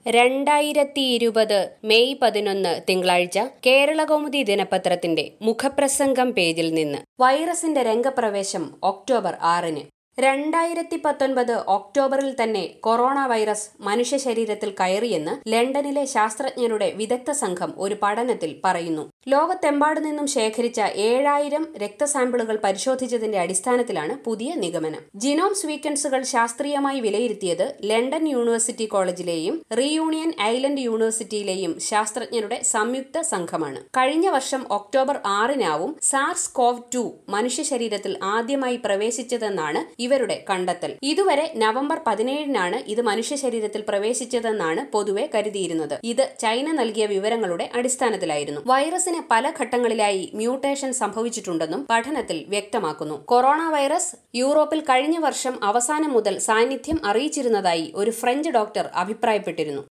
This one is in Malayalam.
രണ്ടായിരത്തി ഇരുപത് മെയ് പതിനൊന്ന് തിങ്കളാഴ്ച കേരളകൗമുദി ദിനപത്രത്തിന്റെ മുഖപ്രസംഗം പേജിൽ നിന്ന് വൈറസിന്റെ രംഗപ്രവേശം ഒക്ടോബർ ആറിന് രണ്ടായിരത്തി പത്തൊൻപത് ഒക്ടോബറിൽ തന്നെ കൊറോണ വൈറസ് മനുഷ്യ ശരീരത്തിൽ കയറിയെന്ന് ലണ്ടനിലെ ശാസ്ത്രജ്ഞരുടെ വിദഗ്ധ സംഘം ഒരു പഠനത്തിൽ പറയുന്നു ലോകത്തെമ്പാടു നിന്നും ശേഖരിച്ച ഏഴായിരം രക്തസാമ്പിളുകൾ പരിശോധിച്ചതിന്റെ അടിസ്ഥാനത്തിലാണ് പുതിയ നിഗമനം ജിനോം സ്വീക്വൻസുകൾ ശാസ്ത്രീയമായി വിലയിരുത്തിയത് ലണ്ടൻ യൂണിവേഴ്സിറ്റി കോളേജിലെയും റീയൂണിയൻ ഐലൻഡ് യൂണിവേഴ്സിറ്റിയിലെയും ശാസ്ത്രജ്ഞരുടെ സംയുക്ത സംഘമാണ് കഴിഞ്ഞ വർഷം ഒക്ടോബർ ആറിനാവും സാർസ് കോവ് ടു മനുഷ്യ ശരീരത്തിൽ ആദ്യമായി പ്രവേശിച്ചതെന്നാണ് ഇവരുടെ കണ്ടെത്തൽ ഇതുവരെ നവംബർ പതിനേഴിനാണ് ഇത് മനുഷ്യ ശരീരത്തിൽ പ്രവേശിച്ചതെന്നാണ് പൊതുവെ കരുതിയിരുന്നത് ഇത് ചൈന നൽകിയ വിവരങ്ങളുടെ അടിസ്ഥാനത്തിലായിരുന്നു വൈറസിന് പല ഘട്ടങ്ങളിലായി മ്യൂട്ടേഷൻ സംഭവിച്ചിട്ടുണ്ടെന്നും പഠനത്തിൽ വ്യക്തമാക്കുന്നു കൊറോണ വൈറസ് യൂറോപ്പിൽ കഴിഞ്ഞ വർഷം അവസാനം മുതൽ സാന്നിധ്യം അറിയിച്ചിരുന്നതായി ഒരു ഫ്രഞ്ച് ഡോക്ടർ അഭിപ്രായപ്പെട്ടിരുന്നു